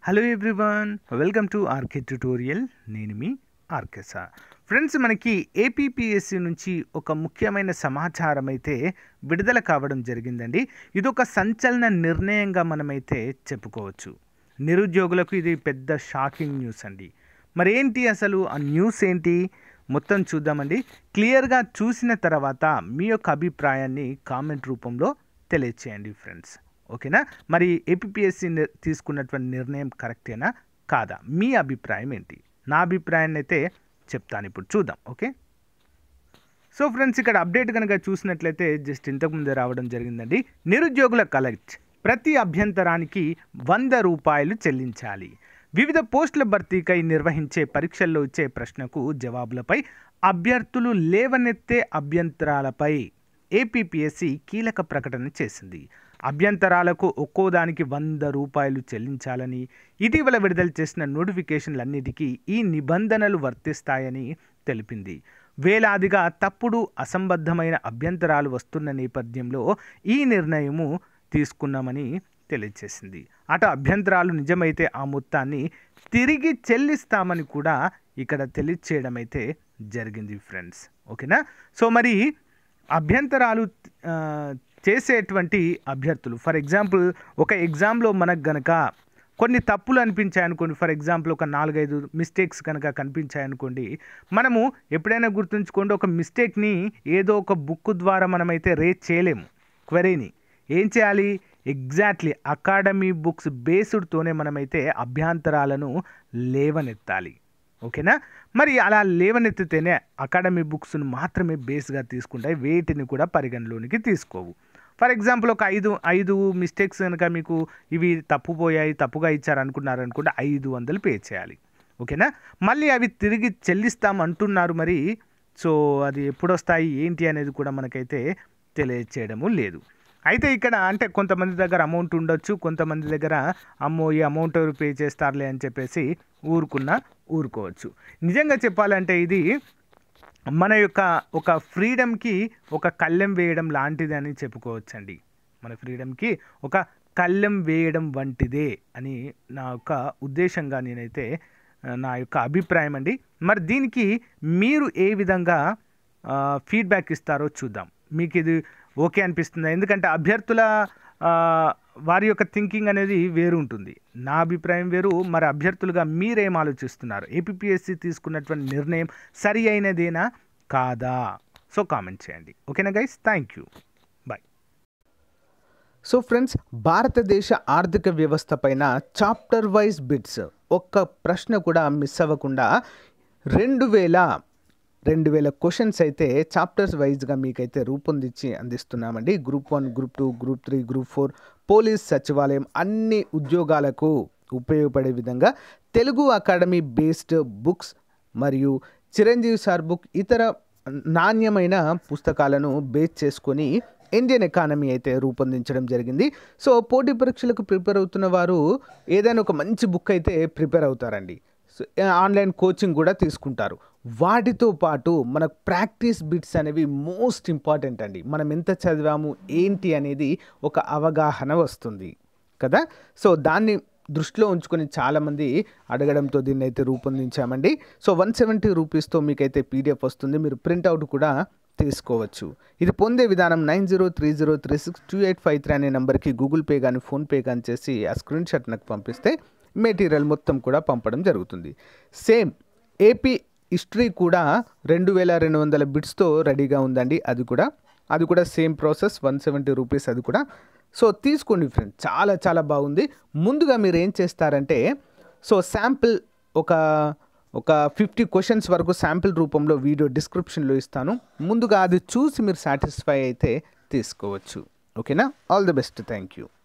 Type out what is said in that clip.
hello everyone welcome to RK tutorial నేను మీ RK sir friends మనకి ఏపీపీఎస్సి నుంచి ఒక ముఖ్యమైన సమాచారం అయితే విడుదల కావడం జరిగిందండి ఇది ఒక సంచలన నిర్ణయంగా మనమైతే చెప్పుకోవచ్చు నిరుద్యోగులకు ఇది పెద్ద షాకింగ్ న్యూస్ అండి మరి ఏంటి అసలు ఆ న్యూస్ ఏంటి మొత్తం చూద్దామండి క్లియర్గా చూసిన తర్వాత మీ యొక్క అభిప్రాయాన్ని కామెంట్ రూపంలో తెలియచేయండి ఫ్రెండ్స్ ఓకేనా మరి ఏపీఎస్సి తీసుకున్నటువంటి నిర్ణయం కరెక్టేనా కాదా మీ అభిప్రాయం ఏంటి నా అభిప్రాయాన్ని అయితే చెప్తాను ఇప్పుడు చూద్దాం ఓకే సో ఫ్రెండ్స్ ఇక్కడ అప్డేట్ కనుక చూసినట్లయితే జస్ట్ ఇంతకుముందే రావడం జరిగిందండి నిరుద్యోగుల కలెక్ట్ ప్రతి అభ్యంతరానికి వంద రూపాయలు చెల్లించాలి వివిధ పోస్టుల భర్తీకై నిర్వహించే పరీక్షల్లో ఇచ్చే ప్రశ్నకు జవాబులపై అభ్యర్థులు లేవనెత్తే అభ్యంతరాలపై ఏపీపీఎస్సి కీలక ప్రకటన చేసింది అభ్యంతరాలకు ఒక్కోదానికి వంద రూపాయలు చెల్లించాలని ఇటీవల విడుదల చేసిన నోటిఫికేషన్లన్నిటికీ ఈ నిబంధనలు వర్తిస్తాయని తెలిపింది వేలాదిగా తప్పుడు అసంబద్ధమైన అభ్యంతరాలు వస్తున్న నేపథ్యంలో ఈ నిర్ణయము తీసుకున్నామని తెలియజేసింది అటు అభ్యంతరాలు నిజమైతే ఆ మొత్తాన్ని తిరిగి చెల్లిస్తామని కూడా ఇక్కడ తెలియచేయడం అయితే జరిగింది ఫ్రెండ్స్ ఓకేనా సో మరి అభ్యంతరాలు ఆ, చేసేటువంటి అభ్యర్థులు ఫర్ ఎగ్జాంపుల్ ఒక ఎగ్జామ్లో మనకు గనక కొన్ని తప్పులు అనిపించాయనుకోండి ఫర్ ఎగ్జాంపుల్ ఒక నాలుగైదు మిస్టేక్స్ కనుక కనిపించాయనుకోండి మనము ఎప్పుడైనా గుర్తుంచుకోండి ఒక మిస్టేక్ని ఏదో ఒక బుక్ ద్వారా మనమైతే రేట్ చేయలేము క్వరీని ఏం చేయాలి ఎగ్జాక్ట్లీ అకాడమీ బుక్స్ బేస్డ్తోనే మనమైతే అభ్యంతరాలను లేవనెత్తాలి ఓకేనా మరి అలా లేవనెత్తితేనే అకాడమీ బుక్స్ను మాత్రమే బేస్గా తీసుకుంటాయి వేటిని కూడా పరిగణలోనికి తీసుకోవు ఫర్ ఎగ్జాంపుల్ ఒక ఐదు ఐదు మిస్టేక్స్ కనుక మీకు ఇవి తప్పుపోయాయి తప్పుగా ఇచ్చారు అనుకున్నారు అనుకుంటే ఐదు వందలు పే చేయాలి ఓకేనా మళ్ళీ అవి తిరిగి చెల్లిస్తాం అంటున్నారు మరి సో అది ఎప్పుడు వస్తాయి ఏంటి అనేది కూడా మనకైతే తెలియచేయడము లేదు అయితే ఇక్కడ అంటే కొంతమంది దగ్గర అమౌంట్ ఉండొచ్చు కొంతమంది దగ్గర అమ్మో ఈ అమౌంట్ ఎవరు పే చేస్తారులే అని చెప్పేసి ఊరుకున్న ఊరుకోవచ్చు నిజంగా చెప్పాలంటే ఇది మన యొక్క ఒక ఫ్రీడమ్కి ఒక కళ్ళెం వేయడం లాంటిది అని చెప్పుకోవచ్చండి మన ఫ్రీడమ్కి ఒక కళ్ళెం వేయడం వంటిదే అని నా యొక్క ఉద్దేశంగా నేనైతే ఆ, నా యొక్క అభిప్రాయం అండి మరి దీనికి మీరు ఏ విధంగా ఫీడ్బ్యాక్ ఇస్తారో చూద్దాం మీకు ఇది ఓకే అనిపిస్తుందా ఎందుకంటే అభ్యర్థుల ఆ, వారి యొక్క థింకింగ్ అనేది వేరు ఉంటుంది నా అభిప్రాయం వేరు మరి అభ్యర్థులుగా మీరేం ఆలోచిస్తున్నారు ఏపీఎస్సి తీసుకున్నటువంటి నిర్ణయం సరి అయినదేనా కాదా సో కామెంట్ చేయండి ఓకేనా guys thank you bye so friends భారతదేశ ఆర్థిక వ్యవస్థ పైన చాప్టర్ వైజ్ బిట్స్ ఒక్క ప్రశ్న కూడా మిస్ అవ్వకుండా రెండు వేల రెండు వేల క్వశ్చన్స్ అయితే చాప్టర్స్ వైజ్గా మీకైతే రూపొందించి అందిస్తున్నామండి group one group two group three group four police సచివాలయం అన్ని ఉద్యోగాలకు ఉపయోగపడే విధంగా తెలుగు అకాడమీ బేస్డ్ బుక్స్ మరియు చిరంజీవి సార్ బుక్ ఇతర నాణ్యమైన పుస్తకాలను బేస్ చేసుకొని ఇండియన్ ఎకానమీ అయితే రూపొందించడం జరిగింది సో పోటీ పరీక్షలకు ప్రిపేర్ అవుతున్న వారు ఏదైనా ఒక మంచి బుక్ అయితే ప్రిపేర్ అవుతారండి సో, ఆన్లైన్ కోచింగ్ కూడా తీసుకుంటారు వాటితో పాటు మనకు ప్రాక్టీస్ బిట్స్ అనేవి మోస్ట్ ఇంపార్టెంట్ అండి మనం ఎంత చదివాము ఏంటి అనేది ఒక అవగాహన వస్తుంది కదా సో దాన్ని దృష్టిలో ఉంచుకొని చాలామంది అడగడంతో దీన్ని అయితే రూపొందించామండి సో వన్ సెవెంటీ రూపీస్తో మీకైతే పీడిఎఫ్ వస్తుంది మీరు ప్రింట్అవుట్ కూడా తీసుకోవచ్చు ఇది పొందే విధానం nine zero three zero three six two eight five three అనే నెంబర్కి గూగుల్ పే కానీ ఫోన్పే కానీ చేసి ఆ స్క్రీన్ షాట్ నాకు పంపిస్తే మెటీరియల్ మొత్తం కూడా పంపడం జరుగుతుంది సేమ్ ఏపీ హిస్టరీ కూడా రెండు వేల రెండు వందల బిట్స్తో రెడీగా ఉందండి అది కూడా అది కూడా same process one seventy rupees అది కూడా సో తీసుకోండి ఫ్రెండ్ చాలా చాలా బాగుంది ముందుగా మీరు ఏం చేస్తారంటే సో శాంపిల్ ఒక ఒక ఫిఫ్టీ క్వశ్చన్స్ వరకు శాంపిల్ రూపంలో వీడియో డిస్క్రిప్షన్లో ఇస్తాను ముందుగా అది చూసి మీరు సాటిస్ఫై అయితే తీసుకోవచ్చు ఓకేనా all the best thank you